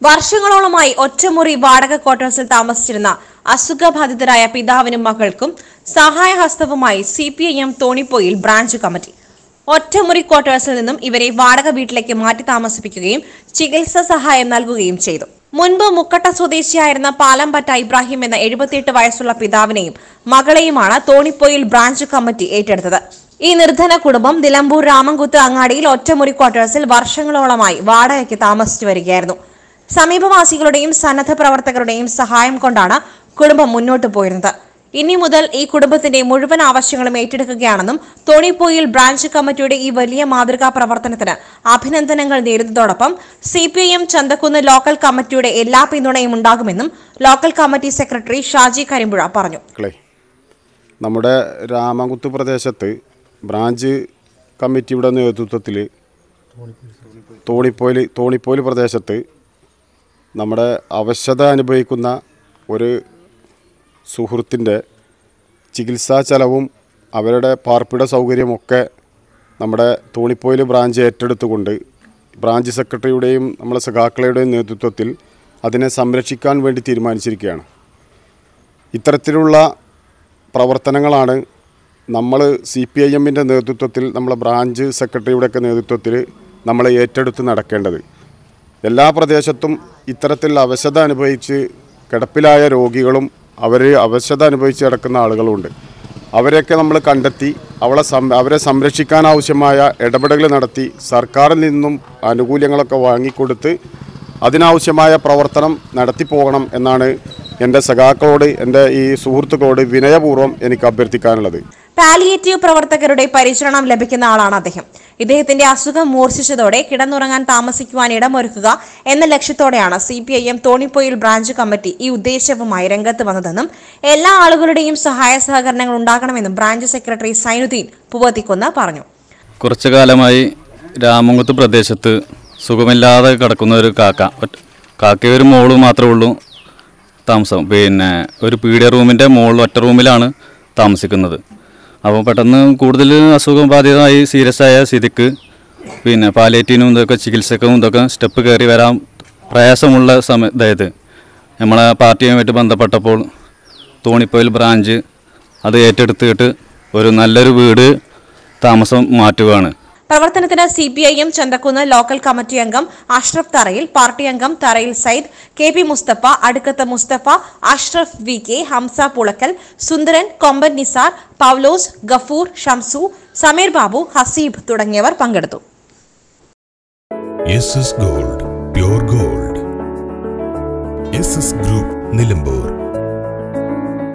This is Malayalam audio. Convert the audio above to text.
വർഷങ്ങളോളമായി ഒറ്റമുറി വാടക ക്വാർട്ടേഴ്സിൽ താമസിച്ചിരുന്ന അസുഖബാധിതരായ പിതാവിനും മകൾക്കും സഹായഹസ്തവുമായി C P I M Thonippoyil branch committee ഒറ്റമുറി ക്വാർട്ടേഴ്സിൽ നിന്നും ഇവരെ വാടക വീട്ടിലേക്ക് മാറ്റി താമസിപ്പിക്കുകയും ചികിത്സാ സഹായം നൽകുകയും ചെയ്തു മുൻപ് മുക്കട്ട സ്വദേശിയായിരുന്ന പാലമ്പറ്റ ഇബ്രാഹിം എന്ന എഴുപത്തിയെട്ട് വയസ്സുള്ള പിതാവിനെയും മകളെയുമാണ് തോണിപ്പോയിൽ ബ്രാഞ്ച് കമ്മിറ്റി ഏറ്റെടുത്തത് ഈ നിർധന കുടുംബം നിലമ്പൂർ രാമൻകുത്ത് അങ്ങാടിയിൽ ഒറ്റമുറി ക്വാർട്ടേഴ്സിൽ വർഷങ്ങളോളമായി വാടകയ്ക്ക് താമസിച്ചു വരികയായിരുന്നു സമീപവാസികളുടെയും സന്നദ്ധ പ്രവർത്തകരുടെയും സഹായം കൊണ്ടാണ് കുടുംബം മുന്നോട്ട് പോയിരുന്നത് ഇനി മുതൽ ഈ കുടുംബത്തിന്റെ മുഴുവൻ ആവശ്യങ്ങളും ഏറ്റെടുക്കുകയാണെന്നും തോണിപ്പോയിൽ ബ്രാഞ്ച് കമ്മിറ്റിയുടെ ഈ വലിയ മാതൃകാ പ്രവർത്തനത്തിന് അഭിനന്ദനങ്ങൾ നേരുന്നതോടൊപ്പം C P I M Chanthakkunnu local കമ്മിറ്റിയുടെ എല്ലാ പിന്തുണയും ഉണ്ടാകുമെന്നും local committee secretary Shaji Karimpuzha പറഞ്ഞു മക്കളെ നമ്മുടെ രാമകുത്ത് പ്രദേശത്ത് ബ്രാഞ്ച് കമ്മിറ്റിയുടെ നേതൃത്വത്തിൽ തോണിപ്പോയിൽ തോണിപ്പോയിൽ പ്രദേശത്ത് നമ്മുടെ അവശത അനുഭവിക്കുന്ന ഒരു സുഹൃത്തിൻ്റെ ചികിത്സാ ചെലവും അവരുടെ പാർപ്പിട സൗകര്യമൊക്കെ നമ്മുടെ തോണിപ്പോയിൽ ബ്രാഞ്ച് ഏറ്റെടുത്തുകൊണ്ട് ബ്രാഞ്ച് സെക്രട്ടറിയുടെയും നമ്മളെ സഖാക്കളുടെയും നേതൃത്വത്തിൽ അതിനെ സംരക്ഷിക്കാൻ വേണ്ടി തീരുമാനിച്ചിരിക്കുകയാണ് ഇത്തരത്തിലുള്ള പ്രവർത്തനങ്ങളാണ് നമ്മൾ സി പി ഐ എമ്മിൻ്റെ നേതൃത്വത്തിൽ നമ്മളെ ബ്രാഞ്ച് സെക്രട്ടറിയുടെയൊക്കെ നേതൃത്വത്തിൽ നമ്മൾ ഏറ്റെടുത്ത് നടക്കേണ്ടത് എല്ലാ പ്രദേശത്തും ഇത്തരത്തിൽ അവശത അനുഭവിച്ച് കിടപ്പിലായ രോഗികളും അവർ അവശത അനുഭവിച്ച് കിടക്കുന്ന ആളുകളുമുണ്ട് അവരെയൊക്കെ നമ്മൾ കണ്ടെത്തി അവളെ സം അവരെ സംരക്ഷിക്കാൻ ആവശ്യമായ ഇടപെടലുകൾ നടത്തി സർക്കാരിൽ നിന്നും ആനുകൂല്യങ്ങളൊക്കെ വാങ്ങിക്കൊടുത്ത് അതിനാവശ്യമായ പ്രവർത്തനം നടത്തി പോകണം എന്നാണ് എൻ്റെ സഖാക്കളോട് എൻ്റെ ഈ സുഹൃത്തുക്കളോട് വിനയപൂർവ്വം എനിക്ക് അഭ്യർത്ഥിക്കാനുള്ളത് പാലിയേറ്റീവ് പ്രവർത്തകരുടെ പരിചരണം ലഭിക്കുന്ന ആളാണ് അദ്ദേഹം ഇദ്ദേഹത്തിന്റെ അസുഖം മൂർച്ഛിച്ചതോടെ കിടന്നുറങ്ങാൻ താമസിക്കുവാൻ ഇടമൊരുക്കുക എന്ന ലക്ഷ്യത്തോടെയാണ് C P I M Thonippoyil branch committee ഈ ഉദ്ദേശവുമായി രംഗത്ത് വന്നതെന്നും എല്ലാ ആളുകളുടെയും സഹായ സഹകരണങ്ങൾ ഉണ്ടാകണമെന്നും ബ്രാഞ്ച് സെക്രട്ടറി സൈനുദ്ദീൻ പൂവത്തിക്കുന്ന് പറഞ്ഞു കുറച്ചു കാലമായി രാമങ്കുത്ത് പ്രദേശത്ത് സുഖമില്ലാതെ കിടക്കുന്ന ഒരു കാക്ക ഒറ്റ- കാക്കയും ഒരു മോള് മാത്രമേ ഉള്ളൂ താമസം പിന്നെ ഒരു പീഡിയ റൂമിൻ്റെ മുകളിൽ ഒറ്റ റൂമിലാണ് താമസിക്കുന്നത് അപ്പോൾ പെട്ടെന്ന് കൂടുതൽ അസുഖം ബാധിതമായി സീരിയസ് ആയ സ്ഥിതിക്ക് പിന്നെ പാലേറ്റീനും ഇതൊക്കെ ചികിത്സക്കും ഇതൊക്കെ സ്റ്റെപ്പ് കയറി വരാൻ പ്രയാസമുള്ള സമയ അതായത് നമ്മളെ പാർട്ടിയുമായിട്ട് ബന്ധപ്പെട്ടപ്പോൾ തോണിപ്പോയിൽ ബ്രാഞ്ച് അത് ഏറ്റെടുത്തിട്ട് ഒരു നല്ലൊരു വീട് താമസം മാറ്റുകയാണ് പ്രവർത്തനത്തിന് C P I M Chanthakkunnu local committee അംഗം അഷ്റഫ് തറയിൽ പാർട്ടി അംഗം Tharayil Sayyid K P Mustafa Adukkath Mustafa Ashraf V K Hamza Pulakkal Sundaran Komban Nizar പൗലോസ് ഗഫൂർ ഷംസു സമീർ ബാബു ഹസീബ് തുടങ്ങിയവർ പങ്കെടുത്തു S S gold pure gold S S group Nilambur